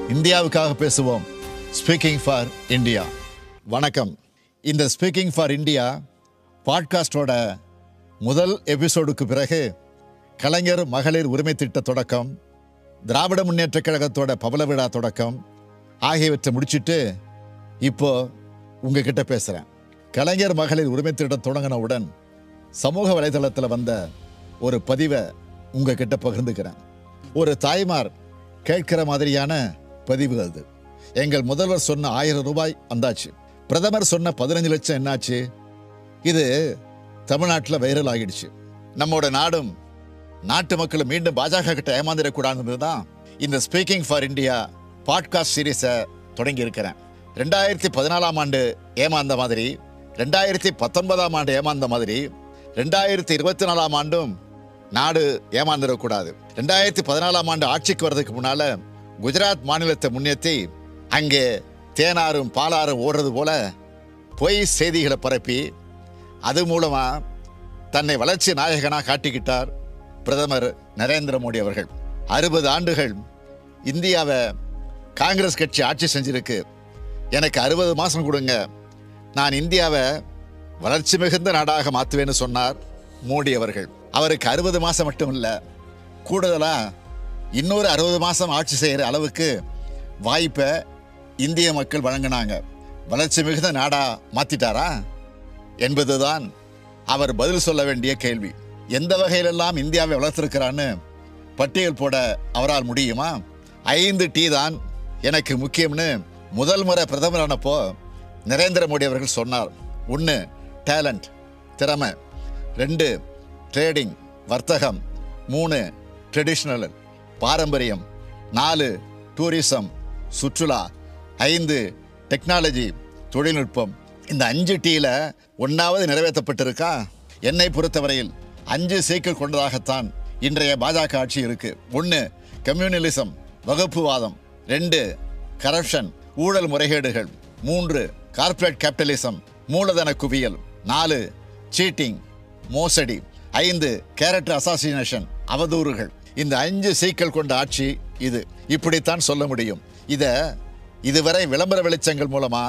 இந்தியாவுக்காக பேசுவோம் speaking for India வணக்கம் இந்த ஸ்பீக்கிங் ஃபார் இந்தியா பாட்காஸ்டோட முதல் எபிசோடுக்கு பிறகு கலைஞர் மகளிர் உரிமை திட்ட தொடக்கம் திராவிட முன்னேற்றக் கழகத்தோட பவள விழா தொடக்கம் ஆகியவற்றை முடிச்சிட்டு இப்போ உங்ககிட்ட பேசுகிறேன் கலைஞர் மகளிர் உரிமை திட்டம் தொடங்கினவுடன் சமூக வலைதளத்தில் வந்த ஒரு பதிவை உங்ககிட்ட பகிர்ந்துக்கிறேன் ஒரு தாய்மார் கேட்கிற மாதிரியான பதிவு அது எங்கள் முதல்வர் சொன்ன ஆயிரம் ரூபாய் வந்தாச்சு பிரதமர் சொன்ன பதினஞ்சு லட்சம் என்னாச்சு இது தமிழ்நாட்டில் வைரல் ஆகிடுச்சு நம்மோட நாடும் நாட்டு மக்களும் மீண்டும் பாஜக கிட்ட ஏமாந்துடக்கூடாதுன்றது தான் இந்த ஸ்பீக்கிங் ஃபார் இந்தியா பாட்காஸ்ட் சீரீஸை தொடங்கி இருக்கிறேன் ரெண்டாயிரத்தி பதினாலாம் ஆண்டு ஏமாந்த மாதிரி ரெண்டாயிரத்தி பத்தொன்பதாம் ஆண்டு ஏமாந்த மாதிரி ரெண்டாயிரத்தி இருபத்தி நாலாம் ஆண்டும் நாடு ஏமாந்துடக்கூடாது ரெண்டாயிரத்தி பதினாலாம் ஆண்டு ஆட்சிக்கு வர்றதுக்கு முன்னால குஜராத் மாநிலத்தை முன்னேற்றி அங்கே தேனாரும் பாலாரும் ஓடுறது போல பொய் செய்திகளை பரப்பி அது மூலமா தன்னை வளர்ச்சி நாயகனாக காட்டிக்கிட்டார் பிரதமர் நரேந்திர மோடி அவர்கள் அறுபது ஆண்டுகள் இந்தியாவை காங்கிரஸ் கட்சி ஆட்சி செஞ்சிருக்கு எனக்கு அறுபது மாதம் கொடுங்க நான் இந்தியாவை வளர்ச்சி மிகுந்த நாடாக மாற்றுவேன்னு சொன்னார் மோடி அவர்கள் அவருக்கு அறுபது மாதம் மட்டும் இல்லை கூடுதலாக இன்னொரு அறுபது மாதம் ஆட்சி செய்கிற அளவுக்கு வாய்ப்பை இந்திய மக்கள் வழங்கினாங்க வளர்ச்சி மிகுந்த நாடா மாத்திட்டாரா என்பதுதான் அவர் பதில் சொல்ல வேண்டிய கேள்வி எந்த வகையிலெல்லாம் இந்தியாவை வளர்த்திருக்கிறான்னு பட்டியல் போட அவரால் முடியுமா ஐந்து டீ தான் எனக்கு முக்கியம்னு முதல் முறை பிரதமரானப்போ நரேந்திர மோடி அவர்கள் சொன்னார் ஒன்று டேலண்ட் திறமை ரெண்டு ட்ரேடிங் வர்த்தகம் மூணு ட்ரெடிஷ்னல் பாரம்பரியம் நாலு டூரிசம் சுற்றுலா ஐந்து டெக்னாலஜி தொழில்நுட்பம் இந்த அஞ்சு டீல ஒன்றாவது நிறைவேற்றப்பட்டிருக்கா என்னை பொறுத்தவரையில் அஞ்சு சீக்கிரம் கொண்டதாகத்தான் இன்றைய பாஜக ஆட்சி இருக்கு ஒன்று கம்யூனலிசம் வகுப்புவாதம் ரெண்டு கரப்ஷன் ஊழல் முறைகேடுகள் மூன்று கார்ப்பரேட் கேபிட்டலிசம் மூலதன குவியல் நாலு சீட்டிங் மோசடி ஐந்து கேரக்டர் அசாசினேஷன் அவதூறுகள் இந்த அஞ்சு சீக்கள் கொண்ட ஆட்சி இது இப்படித்தான் சொல்ல முடியும் இதை இதுவரை விளம்பர வெளிச்சங்கள் மூலமா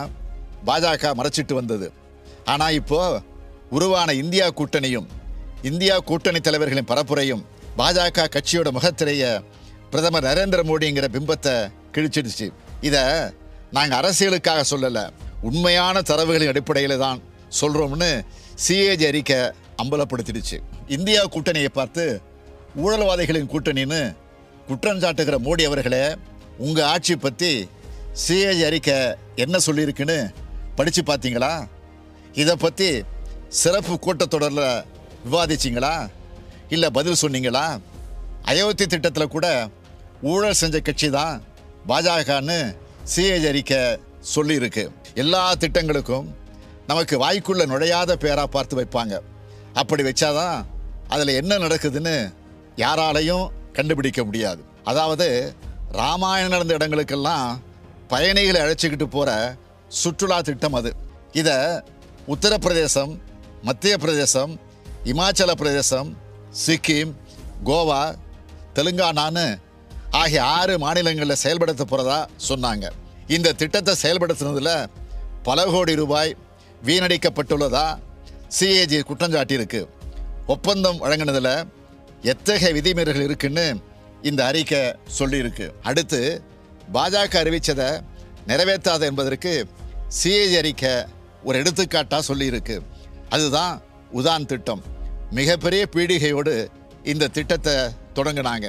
பாஜக மறைச்சிட்டு வந்தது ஆனா இப்போ உருவான இந்தியா கூட்டணியும் இந்தியா கூட்டணி தலைவர்களின் பரப்புரையும் பாஜக கட்சியோட முகத்திரைய பிரதமர் நரேந்திர மோடிங்கிற பிம்பத்தை கிழிச்சிடுச்சு இதை நாங்கள் அரசியலுக்காக சொல்லலை உண்மையான தரவுகளின் அடிப்படையில் தான் சொல்கிறோம்னு சிஏஜி அறிக்கை அம்பலப்படுத்திடுச்சு இந்தியா கூட்டணியை பார்த்து ஊழல்வாதிகளின் கூட்டணின்னு குற்றம் சாட்டுகிற மோடி அவர்களே உங்கள் ஆட்சி பற்றி சிஏஜி அறிக்கை என்ன சொல்லியிருக்குன்னு படித்து பார்த்தீங்களா இதை பற்றி சிறப்பு கூட்டத்தொடரில் விவாதிச்சிங்களா இல்லை பதில் சொன்னீங்களா அயோத்தி திட்டத்தில் கூட ஊழல் செஞ்ச கட்சி தான் பாஜகன்னு சிஏஜி அறிக்கை சொல்லியிருக்கு எல்லா திட்டங்களுக்கும் நமக்கு வாய்க்குள்ள நுழையாத பேரா பார்த்து வைப்பாங்க அப்படி வச்சாதான் அதில் என்ன நடக்குதுன்னு யாராலையும் கண்டுபிடிக்க முடியாது அதாவது ராமாயணம் நடந்த இடங்களுக்கெல்லாம் பயணிகளை அழைச்சிக்கிட்டு போகிற சுற்றுலா திட்டம் அது இதை உத்தரப்பிரதேசம் மத்திய பிரதேசம் இமாச்சல பிரதேசம் சிக்கிம் கோவா தெலுங்கானான்னு ஆகிய ஆறு மாநிலங்களில் செயல்படுத்த போகிறதா சொன்னாங்க இந்த திட்டத்தை செயல்படுத்துனதில் பல கோடி ரூபாய் வீணடிக்கப்பட்டுள்ளதா சிஏஜி குற்றஞ்சாட்டியிருக்கு ஒப்பந்தம் வழங்கினதில் எத்தகைய விதிமீறல்கள் இருக்குன்னு இந்த அறிக்கை சொல்லியிருக்கு அடுத்து பாஜக அறிவித்ததை நிறைவேற்றாது என்பதற்கு சிஏஜி அறிக்கை ஒரு எடுத்துக்காட்டாக சொல்லியிருக்கு அதுதான் உதான் திட்டம் மிகப்பெரிய பீடிகையோடு இந்த திட்டத்தை தொடங்கினாங்க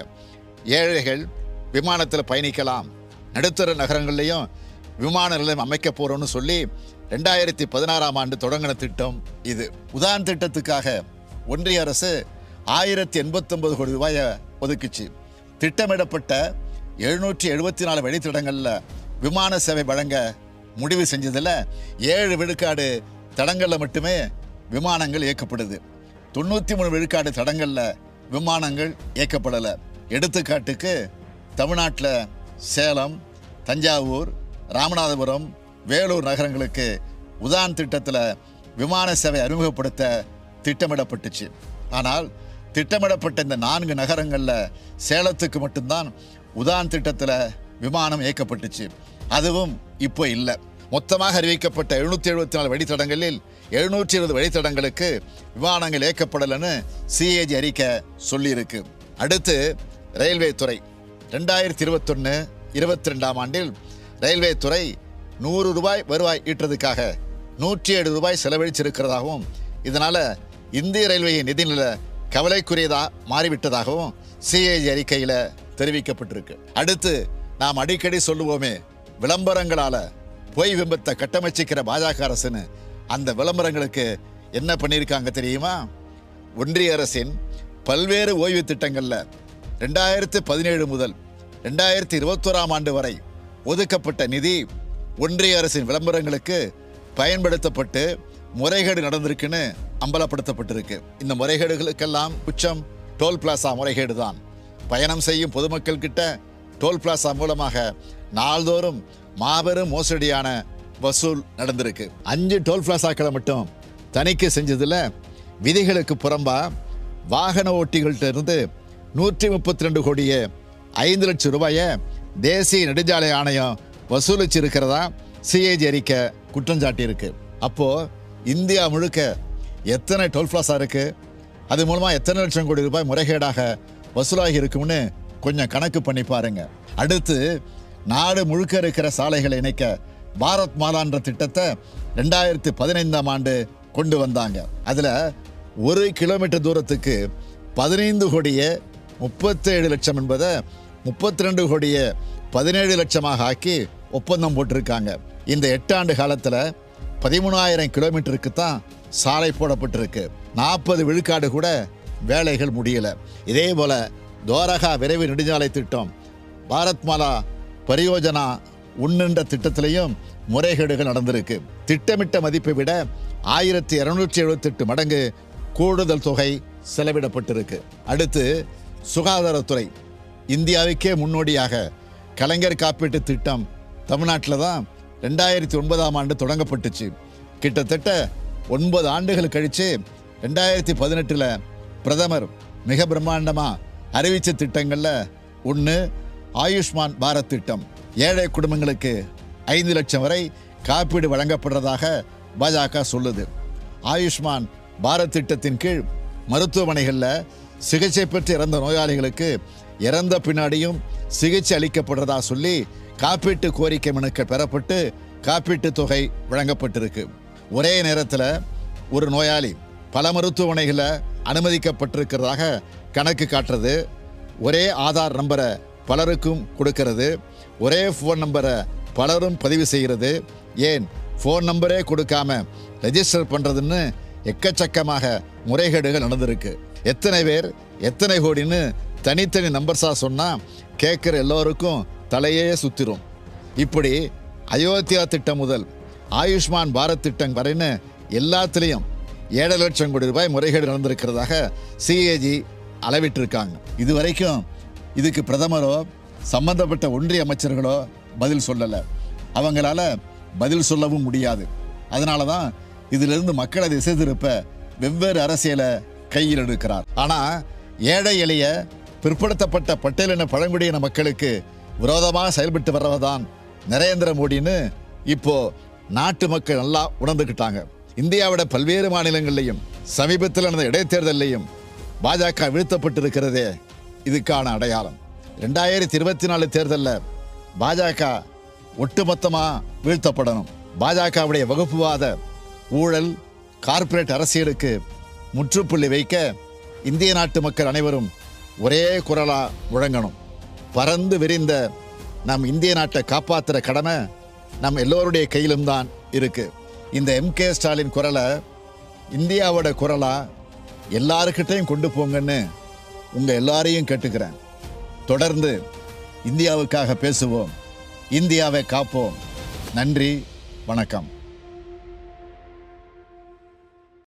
ஏழைகள் விமானத்தில் பயணிக்கலாம் நடுத்தர நகரங்கள்லையும் விமான நிலையம் அமைக்க போகிறோம்னு சொல்லி ரெண்டாயிரத்தி பதினாறாம் ஆண்டு தொடங்கின திட்டம் இது உதான் திட்டத்துக்காக ஒன்றிய அரசு ஆயிரத்தி எண்பத்தொன்பது கோடி ரூபாயை ஒதுக்குச்சு திட்டமிடப்பட்ட எழுநூற்றி எழுபத்தி நாலு வழித்தடங்களில் விமான சேவை வழங்க முடிவு செஞ்சதில் ஏழு விழுக்காடு தடங்களில் மட்டுமே விமானங்கள் இயக்கப்படுது தொண்ணூற்றி மூணு விழுக்காடு தடங்களில் விமானங்கள் இயக்கப்படலை எடுத்துக்காட்டுக்கு தமிழ்நாட்டில் சேலம் தஞ்சாவூர் ராமநாதபுரம் வேலூர் நகரங்களுக்கு உதான் திட்டத்தில் விமான சேவை அறிமுகப்படுத்த திட்டமிடப்பட்டுச்சு ஆனால் திட்டமிடப்பட்ட இந்த நான்கு நகரங்களில் சேலத்துக்கு மட்டும்தான் உதான் திட்டத்தில் விமானம் இயக்கப்பட்டுச்சு அதுவும் இப்போ இல்லை மொத்தமாக அறிவிக்கப்பட்ட எழுநூற்றி எழுபத்தி நாலு வழித்தடங்களில் எழுநூற்றி இருபது வழித்தடங்களுக்கு விமானங்கள் இயக்கப்படலைன்னு சிஏஜி அறிக்கை சொல்லியிருக்கு அடுத்து ரயில்வே துறை ரெண்டாயிரத்தி இருபத்தொன்று இருபத்தி ரெண்டாம் ஆண்டில் ரயில்வே துறை நூறு ரூபாய் வருவாய் ஈட்டுறதுக்காக நூற்றி ஏழு ரூபாய் செலவழிச்சிருக்கிறதாகவும் இதனால் இந்திய ரயில்வேயின் நிதிநிலை கவலைக்குரியதா மாறிவிட்டதாகவும் சிஏஜி அறிக்கையில் தெரிவிக்கப்பட்டிருக்கு அடுத்து நாம் அடிக்கடி சொல்லுவோமே விளம்பரங்களால பொய் விம்பத்தை கட்டமைச்சிக்கிற பாஜக அரசுன்னு அந்த விளம்பரங்களுக்கு என்ன பண்ணியிருக்காங்க தெரியுமா ஒன்றிய அரசின் பல்வேறு ஓய்வு திட்டங்கள்ல ரெண்டாயிரத்து பதினேழு முதல் ரெண்டாயிரத்தி இருபத்தோராம் ஆண்டு வரை ஒதுக்கப்பட்ட நிதி ஒன்றிய அரசின் விளம்பரங்களுக்கு பயன்படுத்தப்பட்டு முறைகேடு நடந்திருக்குன்னு அம்பலப்படுத்தப்பட்டிருக்கு இந்த முறைகேடுகளுக்கெல்லாம் உச்சம் டோல் பிளாசா முறைகேடு தான் பயணம் செய்யும் பொதுமக்கள் கிட்ட டோல் பிளாசா மூலமாக நாள்தோறும் மாபெரும் மோசடியான வசூல் நடந்திருக்கு அஞ்சு டோல் பிளாசாக்களை மட்டும் தணிக்கை செஞ்சதுல விதிகளுக்கு புறம்பா வாகன ஓட்டிகள்கிட்ட இருந்து நூற்றி முப்பத்தி ரெண்டு கோடியே ஐந்து லட்சம் ரூபாயை தேசிய நெடுஞ்சாலை ஆணையம் வசூலிச்சிருக்கிறதா சிஏஜி அறிக்கை குற்றம் சாட்டியிருக்கு அப்போ இந்தியா முழுக்க எத்தனை டோல் பிளாசா இருக்கு அது மூலமா எத்தனை லட்சம் கோடி ரூபாய் முறைகேடாக வசூலாகி இருக்கும்னு கொஞ்சம் கணக்கு பண்ணி பாருங்க அடுத்து நாடு முழுக்க இருக்கிற சாலைகளை இணைக்க பாரத் மாலான்ற திட்டத்தை ரெண்டாயிரத்தி பதினைந்தாம் ஆண்டு கொண்டு வந்தாங்க அதுல ஒரு கிலோமீட்டர் தூரத்துக்கு பதினைந்து கோடியே முப்பத்தேழு லட்சம் என்பதை முப்பத்தி ரெண்டு கோடியே பதினேழு லட்சமாக ஆக்கி ஒப்பந்தம் போட்டிருக்காங்க இந்த எட்டு ஆண்டு காலத்துல பதிமூணாயிரம் கிலோமீட்டருக்கு தான் சாலை போடப்பட்டிருக்கு நாற்பது விழுக்காடு கூட வேலைகள் முடியல இதே போல தோரகா விரைவு நெடுஞ்சாலை திட்டம் பாரத் மாலா பரியோஜனா உண்ணுன்ற திட்டத்திலையும் முறைகேடுகள் நடந்திருக்கு திட்டமிட்ட மதிப்பை விட ஆயிரத்தி இருநூற்றி எழுபத்தெட்டு மடங்கு கூடுதல் தொகை செலவிடப்பட்டிருக்கு அடுத்து சுகாதாரத்துறை இந்தியாவுக்கே முன்னோடியாக கலைஞர் காப்பீட்டு திட்டம் தமிழ்நாட்டில் தான் ரெண்டாயிரத்தி ஒன்பதாம் ஆண்டு தொடங்கப்பட்டுச்சு கிட்டத்தட்ட ஒன்பது ஆண்டுகள் கழிச்சு ரெண்டாயிரத்தி பதினெட்டில் பிரதமர் மிக பிரம்மாண்டமாக அறிவிச்ச திட்டங்களில் ஒன்று ஆயுஷ்மான் பாரத் திட்டம் ஏழை குடும்பங்களுக்கு ஐந்து லட்சம் வரை காப்பீடு வழங்கப்படுறதாக பாஜக சொல்லுது ஆயுஷ்மான் பாரத் திட்டத்தின் கீழ் மருத்துவமனைகளில் சிகிச்சை பெற்று இறந்த நோயாளிகளுக்கு இறந்த பின்னாடியும் சிகிச்சை அளிக்கப்படுறதா சொல்லி காப்பீட்டு கோரிக்கை மனுக்கள் பெறப்பட்டு காப்பீட்டு தொகை வழங்கப்பட்டிருக்கு ஒரே நேரத்தில் ஒரு நோயாளி பல மருத்துவமனைகளில் அனுமதிக்கப்பட்டிருக்கிறதாக கணக்கு காட்டுறது ஒரே ஆதார் நம்பரை பலருக்கும் கொடுக்கிறது ஒரே ஃபோன் நம்பரை பலரும் பதிவு செய்கிறது ஏன் ஃபோன் நம்பரே கொடுக்காம ரெஜிஸ்டர் பண்ணுறதுன்னு எக்கச்சக்கமாக முறைகேடுகள் நடந்திருக்கு எத்தனை பேர் எத்தனை கோடின்னு தனித்தனி நம்பர்ஸாக சொன்னால் கேட்குற எல்லோருக்கும் தலையே சுத்திரும் இப்படி அயோத்தியா திட்டம் முதல் ஆயுஷ்மான் பாரத் திட்டம் வரைன்னு எல்லாத்துலேயும் ஏழு லட்சம் கோடி ரூபாய் முறைகேடு நடந்திருக்கிறதாக சிஏஜி அளவிட்டிருக்காங்க இது வரைக்கும் இதுக்கு பிரதமரோ சம்பந்தப்பட்ட ஒன்றிய அமைச்சர்களோ பதில் சொல்லலை அவங்களால பதில் சொல்லவும் முடியாது அதனால தான் இதிலிருந்து மக்களை திசை திருப்ப வெவ்வேறு அரசியலை கையில் எடுக்கிறார் ஆனால் ஏழை எளிய பிற்படுத்தப்பட்ட பட்டியலின பழங்குடியின மக்களுக்கு விரோதமாக செயல்பட்டு வர்றவர்தான் நரேந்திர மோடின்னு இப்போ நாட்டு மக்கள் நல்லா உணர்ந்துக்கிட்டாங்க இந்தியாவோட பல்வேறு மாநிலங்கள்லையும் சமீபத்தில் நடந்த இடைத்தேர்தலையும் பாஜக வீழ்த்தப்பட்டிருக்கிறதே இதுக்கான அடையாளம் ரெண்டாயிரத்தி இருபத்தி நாலு தேர்தலில் பாஜக ஒட்டுமொத்தமாக வீழ்த்தப்படணும் பாஜகவுடைய வகுப்புவாத ஊழல் கார்ப்பரேட் அரசியலுக்கு முற்றுப்புள்ளி வைக்க இந்திய நாட்டு மக்கள் அனைவரும் ஒரே குரலா முழங்கணும் பறந்து விரிந்த நம் இந்திய நாட்டை காப்பாற்றுற கடமை நம் எல்லோருடைய கையிலும் தான் இருக்கு இந்த எம்கே ஸ்டாலின் குரலை இந்தியாவோட குரலா எல்லாருக்கிட்டையும் கொண்டு போங்கன்னு உங்க எல்லாரையும் கேட்டுக்கிறேன் தொடர்ந்து இந்தியாவுக்காக பேசுவோம் இந்தியாவை காப்போம் நன்றி வணக்கம்